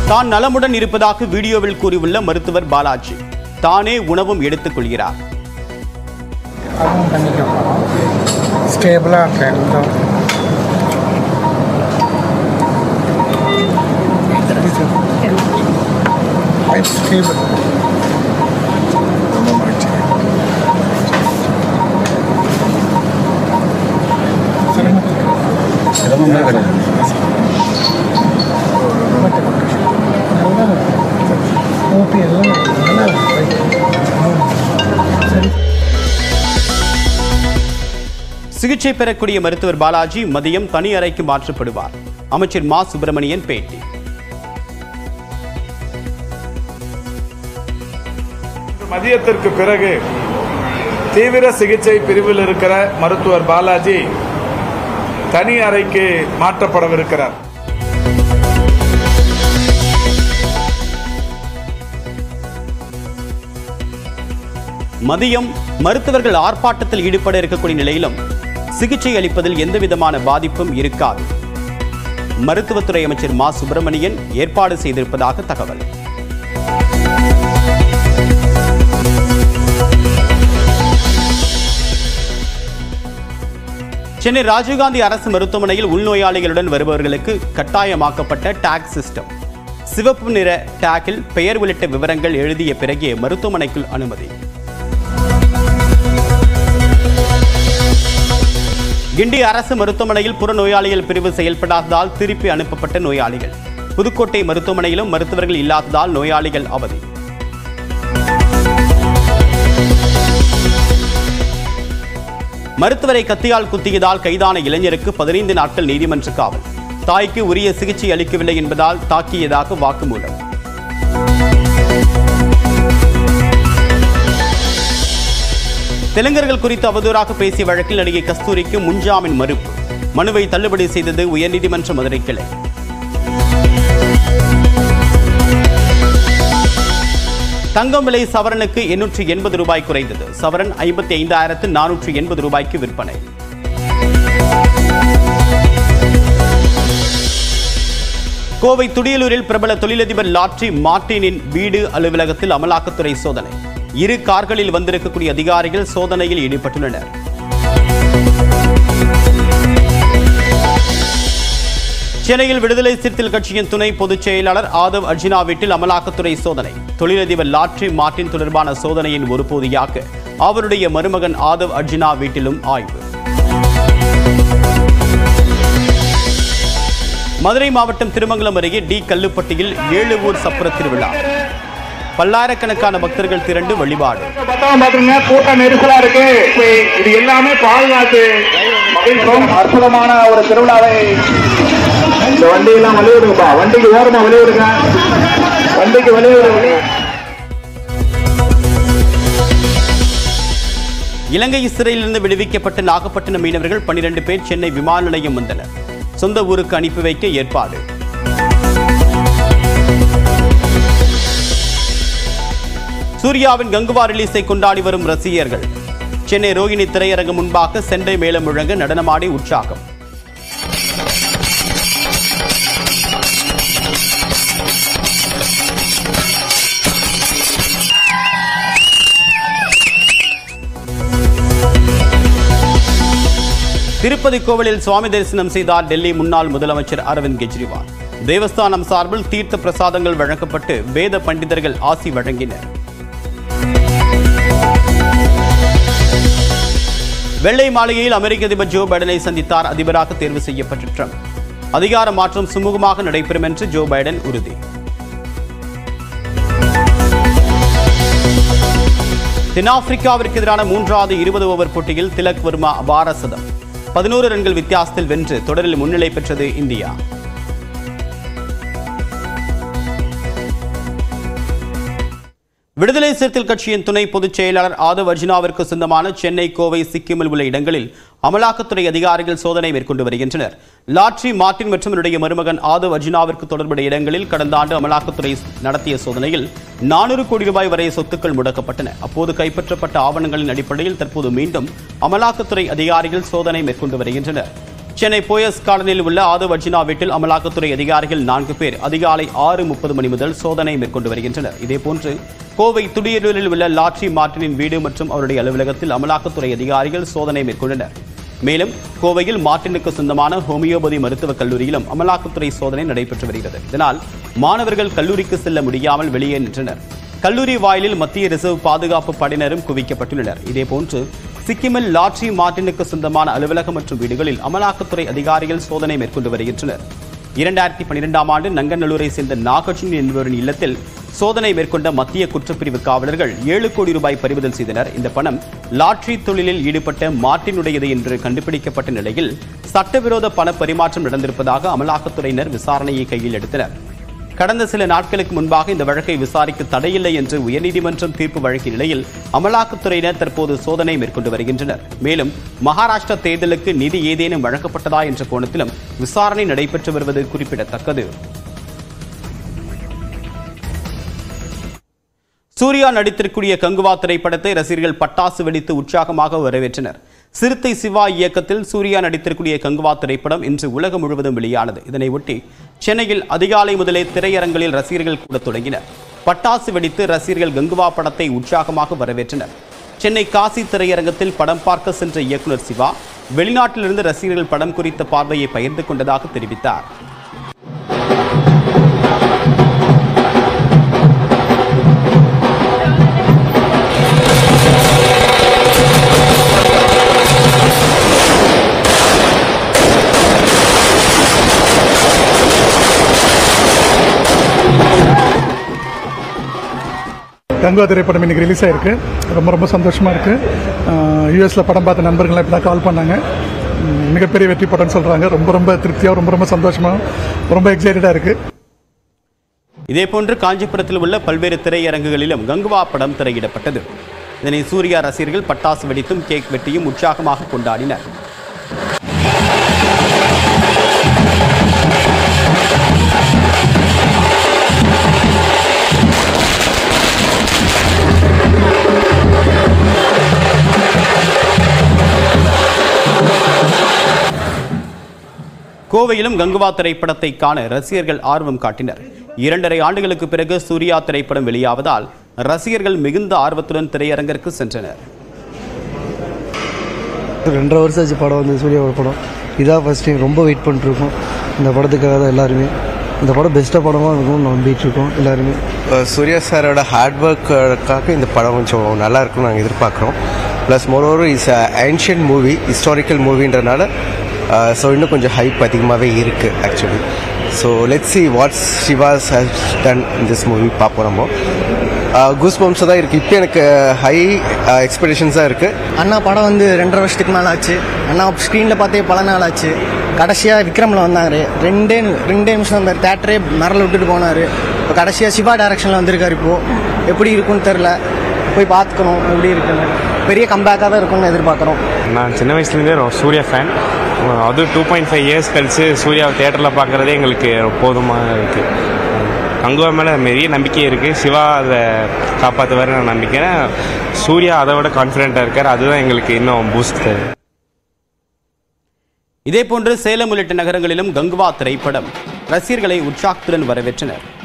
தான் நலமுடன் இருப்பதாக வீடியோவில் கூறியுள்ள மருத்துவர் பாலாஜி தானே உணவும் எடுத்துக் கொள்கிறார் அதுவும் பண்ணிக்க போகிறோம் ஸ்டேபிளாக இருக்கேன் எல்லாம் ஸ்டேபிள் ரொம்ப மகிழ்ச்சி சிரமமே கிடையாது ஓபி எல்லாம் நல்லா சரி சிகிச்சை பெறக்கூடிய மருத்துவர் பாலாஜி மதியம் தனி அறைக்கு மாற்றப்படுவார் அமைச்சர் மா சுப்பிரமணியன் பேட்டி மதியத்திற்கு பிறகு தீவிர சிகிச்சை பிரிவில் இருக்கிற மருத்துவர் பாலாஜி தனி அறைக்கு மாற்றப்படவிருக்கிறார் மதியம் மருத்துவர்கள் ஆர்ப்பாட்டத்தில் ஈடுபட இருக்கக்கூடிய நிலையிலும் சிகிச்சை அளிப்பதில் எந்தவிதமான பாதிப்பும் இருக்காது மருத்துவத்துறை அமைச்சர் மா சுப்பிரமணியன் ஏற்பாடு செய்திருப்பதாக தகவல் சென்னை ராஜீவ்காந்தி அரசு மருத்துவமனையில் உள்நோயாளிகளுடன் வருபவர்களுக்கு கட்டாயமாக்கப்பட்ட டாக் சிஸ்டம் சிவப்பு நிற டாக்கில் பெயர் உள்ளிட்ட விவரங்கள் எழுதிய பிறகே மருத்துவமனைக்குள் அனுமதி கிண்டி அரசு மருத்துவமனையில் புறநோயாளிகள் பிரிவு செயல்படாததால் திருப்பி அனுப்பப்பட்ட நோயாளிகள் புதுக்கோட்டை மருத்துவமனையிலும் மருத்துவர்கள் இல்லாததால் நோயாளிகள் அவதி மருத்துவரை கத்தியால் குத்தியதால் கைதான இளைஞருக்கு பதினைந்து நாட்கள் நீதிமன்ற காவல் தாய்க்கு உரிய சிகிச்சை அளிக்கவில்லை என்பதால் தாக்கியதாக வாக்குமூலம் தெலுங்கர்கள் குறித்து அவதூறாக பேசிய வழக்கில் நடிகை கஸ்தூரிக்கு முன்ஜாமீன் மறுப்பு மனுவை தள்ளுபடி செய்தது உயர்நீதிமன்ற மதுரை கிளை தங்கம் விலை சவரனுக்கு எண்ணூற்று எண்பது ரூபாய் குறைந்தது சவரன் ஐம்பத்தி ஐந்தாயிரத்து நானூற்று எண்பது ரூபாய்க்கு விற்பனை கோவை துடியலூரில் பிரபல தொழிலதிபர் லாட்ரி மார்டினின் வீடு அலுவலகத்தில் அமலாக்கத்துறை சோதனை இரு கார்களில் வந்திருக்கக்கூடிய அதிகாரிகள் சோதனையில் ஈடுபட்டுள்ளனர் சென்னையில் விடுதலை சிறுத்தைகள் கட்சியின் துணை பொதுச் செயலாளர் ஆதவ் அர்ஜுனா வீட்டில் அமலாக்கத்துறை சோதனை தொழிலதிபர் லாட்ரி மார்டின் தொடர்பான சோதனையின் ஒரு பகுதியாக அவருடைய மருமகன் ஆதவ் அர்ஜுனா வீட்டிலும் ஆய்வு மதுரை மாவட்டம் திருமங்கலம் அருகே டி கல்லுப்பட்டியில் ஏழு ஊர் சப்புர திருவிழா பல்லாயிரக்கணக்கான பக்தர்கள் திரண்டு வழிபாடு பத்தாம் பாத்துருங்க கூட்டம் நெரிசலா இருக்கு இப்ப இது எல்லாமே பாதுகாத்து மகிழ்ச்சியும் அற்புதமான ஒரு திருவிழாவை இந்த வண்டியெல்லாம் வழிவிடுங்கப்பா வண்டிக்கு ஓரமா வழிவிடுங்க வண்டிக்கு வழிவிடுங்க இலங்கை சிறையிலிருந்து விடுவிக்கப்பட்ட நாகப்பட்டினம் மீனவர்கள் 12 பேர் சென்னை விமான நிலையம் வந்தனர் சொந்த ஊருக்கு அனுப்பி வைக்க ஏற்பாடு சூர்யாவின் கங்குவா ரிலீஸை கொண்டாடி வரும் ரசிகர்கள் சென்னை ரோகிணி திரையரங்கம் முன்பாக செண்டை மேளம் முழங்க நடனமாடி உற்சாகம் திருப்பதி கோவிலில் சுவாமி தரிசனம் செய்தார் டெல்லி முன்னாள் முதலமைச்சர் அரவிந்த் கெஜ்ரிவால் தேவஸ்தானம் சார்பில் தீர்த்த பிரசாதங்கள் வழங்கப்பட்டு வேத பண்டிதர்கள் ஆசி வழங்கினர் வெள்ளை மாளிகையில் அமெரிக்க அதிபர் ஜோ பைடனை சந்தித்தார் அதிபராக தேர்வு செய்யப்பட்ட ட்ரம்ப் அதிகார மாற்றம் சுமூகமாக நடைபெறும் என்று ஜோ பைடன் உறுதி தென்னாப்பிரிக்காவிற்கு எதிரான மூன்றாவது இருபது ஓவர் போட்டியில் திலக் வர்மா அபார சதம் பதினோரு ரன்கள் வித்தியாசத்தில் வென்று தொடரில் முன்னிலை பெற்றது இந்தியா விடுதலை சிறுத்தைகள் கட்சியின் துணை பொதுச் செயலாளர் ஆதவ் அர்ஜுனாவிற்கு சொந்தமான சென்னை கோவை சிக்கிமில் உள்ள இடங்களில் அமலாக்கத்துறை அதிகாரிகள் சோதனை மேற்கொண்டு வருகின்றனர் லாட்ரி மார்டின் மற்றும் அவருடைய மருமகன் ஆதவ் அர்ஜுனாவிற்கு தொடர்புடைய இடங்களில் கடந்த ஆண்டு அமலாக்கத்துறை நடத்திய சோதனையில் நானூறு கோடி ரூபாய் வரை சொத்துக்கள் முடக்கப்பட்டன அப்போது கைப்பற்றப்பட்ட ஆவணங்களின் அடிப்படையில் தற்போது மீண்டும் அமலாக்கத்துறை அதிகாரிகள் சோதனை மேற்கொண்டு வருகின்றனர் சென்னை போயஸ் கார்டனில் உள்ள ஆதவ் அர்ஜுனா வீட்டில் அமலாக்கத்துறை அதிகாரிகள் நான்கு பேர் அதிகாலை ஆறு முப்பது மணி முதல் சோதனை மேற்கொண்டு வருகின்றனர் இதேபோன்று கோவை துடியலூரில் உள்ள லாட்ரி மார்ட்டினின் வீடு மற்றும் அவருடைய அலுவலகத்தில் அமலாக்கத்துறை அதிகாரிகள் சோதனை மேற்கொண்டனர் மேலும் கோவையில் மார்ட்டினுக்கு சொந்தமான ஹோமியோபதி மருத்துவக் கல்லூரியிலும் அமலாக்கத்துறை சோதனை நடைபெற்று வருகிறது இதனால் மாணவர்கள் கல்லூரிக்கு செல்ல முடியாமல் வெளியே நின்றனர் கல்லூரி வாயிலில் மத்திய ரிசர்வ் பாதுகாப்பு படையினரும் குவிக்கப்பட்டுள்ளனர் இதேபோன்று சிக்கிமில் லாட்ரி மார்ட்டினுக்கு சொந்தமான அலுவலகம் மற்றும் வீடுகளில் அமலாக்கத்துறை அதிகாரிகள் சோதனை மேற்கொண்டு வருகின்றனர் இரண்டாயிரத்தி பன்னிரெண்டாம் ஆண்டு நங்கநல்லூரை சேர்ந்த நாகார்ஜுன் என்பவரின் இல்லத்தில் சோதனை மேற்கொண்ட மத்திய குற்றப்பிரிவு காவலர்கள் ஏழு கோடி ரூபாய் பறிமுதல் செய்தனர் இந்த பணம் லாட்டரி தொழிலில் ஈடுபட்ட மார்ட்டினுடையது என்று கண்டுபிடிக்கப்பட்ட நிலையில் சட்டவிரோத பண பரிமாற்றம் நடந்திருப்பதாக அமலாக்கத்துறையினர் விசாரணையை கையில் எடுத்தனர் கடந்த சில நாட்களுக்கு முன்பாக இந்த வழக்கை விசாரிக்க தடையில்லை என்று உயர்நீதிமன்றம் தீர்ப்பு வழங்கிய நிலையில் அமலாக்கத்துறையினர் தற்போது சோதனை மேற்கொண்டு வருகின்றனர் மேலும் மகாராஷ்டிரா தேர்தலுக்கு நிதி ஏதேனும் வழங்கப்பட்டதா என்ற கோணத்திலும் விசாரணை நடைபெற்று வருவது குறிப்பிடத்தக்கது சூர்யா நடித்திருக்கூடிய கங்குவா திரைப்படத்தை ரசிகர்கள் பட்டாசு வெடித்து உற்சாகமாக வரவேற்றனர் சிறுத்தை சிவா இயக்கத்தில் சூர்யா நடித்திருக்கூடிய கங்குவா திரைப்படம் இன்று உலகம் முழுவதும் வெளியானது இதனை ஒட்டி சென்னையில் அதிகாலை முதலே திரையரங்களில் ரசிகர்கள் கூட தொடங்கினர் பட்டாசு வெடித்து ரசிகர்கள் கங்குவா படத்தை உற்சாகமாக வரவேற்றனர் சென்னை காசி திரையரங்கத்தில் படம் பார்க்க சென்ற இயக்குனர் சிவா வெளிநாட்டிலிருந்து ரசிகர்கள் படம் குறித்த பார்வையை பகிர்ந்து கொண்டதாக தெரிவித்தார் கங்குவா திரைப்படம் இன்னைக்கு ரிலீஸ் ஆயிருக்கு ரொம்ப ரொம்ப சந்தோஷமா இருக்கு யூஎஸ்ல படம் பார்த்த நண்பர்கள்லாம் இப்போ தான் கால் பண்ணாங்க உம், மிகப்பெரிய வெற்றி படம்னு சொல்றாங்க ரொம்ப ரொம்ப திருப்தியா ரொம்ப ரொம்ப சந்தோஷமா ரொம்ப எக்ஸைட்டடா இருக்கு இதேபோன்று காஞ்சிபுரத்தில் உள்ள பல்வேறு திரையரங்குகளிலும் கங்குவா படம் திரையிடப்பட்டது இதனை சூர்யா ரசிகர்கள் பட்டாசு வெடித்தும் கேக் வெட்டியும் உற்சாகமாக கொண்டாடினர் கோவையிலும் கங்குவா திரைப்படத்தை காண ரசிகர்கள் ஆர்வம் காட்டினர் இரண்டரை ஆண்டுகளுக்கு பிறகு சூர்யா திரைப்படம் வெளியாவதால் ரசிகர்கள் மிகுந்த ஆர்வத்துடன் திரையரங்கிற்கு சென்றனர் ரெண்டரை வருஷம் ஆச்சு படம் வந்து சூர்யாவோட படம் இதான் ஃபர்ஸ்ட் டைம் ரொம்ப வெயிட் பண்ணிட்டுருக்கோம் இந்த படத்துக்காக தான் எல்லாருமே இந்த படம் பெஸ்ட்டாக படமாக இருக்கும்னு நம்பிட்டு இருக்கோம் எல்லாருமே சூர்யா சாரோட ஹார்ட் ஒர்க்காக இந்த படம் கொஞ்சம் நல்லா இருக்கும்னு நாங்கள் எதிர்பார்க்குறோம் plus moreover is ancient movie historical மூவின்றனால ஸோ இன்னும் கொஞ்சம் ஹைப் அதிகமாகவே இருக்குது actually so let see what's Siva's has done in this movie பார்ப்போம் நம்ம கூஸ் பம்ஸ் தான் இருக்குது இப்போ எனக்கு ஹை எக்ஸ்பெக்டேஷன்ஸாக இருக்குது அண்ணா படம் வந்து ரெண்டரை வருஷத்துக்கு மேலே ஆச்சு அண்ணா ஸ்க்ரீனில் பார்த்தே பல நாள் ஆச்சு கடைசியாக விக்ரமில் வந்தார் ரெண்டே ரெண்டே நிமிஷம் அந்த தேட்டரே மரல விட்டுட்டு போனார் இப்போ கடைசியாக சிவா டைரக்ஷனில் வந்திருக்காரு இப்போது எப்படி இருக்கும்னு தெரில போய் பார்த்துக்கணும் எப்படி இருக்குன்னு பெரிய கம்பேக்காக தான் இருக்கும்னு எதிர்பார்க்குறோம் நான் சின்ன வயசுலேருந்தே ரொ- சூர்யா ஃபேன் அதுவும் டூ பாயிண்ட் ஃபைவ் இயர்ஸ் கழிச்சு சூர்யா தேட்டரில் பார்க்குறதே எங்களுக்கு போதுமாக இருக்குது கங்குவா மேலே பெரிய நம்பிக்கை இருக்குது சிவா அதை காப்பாற்றுவார் நான் நம்பிக்கிறேன் சூர்யா அதை விட கான்ஃபிடென்ட்டாக இருக்கார் அதுதான் எங்களுக்கு இன்னும் பூஸ்ட் தருது இதேபோன்று சேலம் உள்ளிட்ட நகரங்களிலும் கங்குவா திரைப்படம் ரசிகர்களை உற்சாகத்துடன் வரவேற்றனர்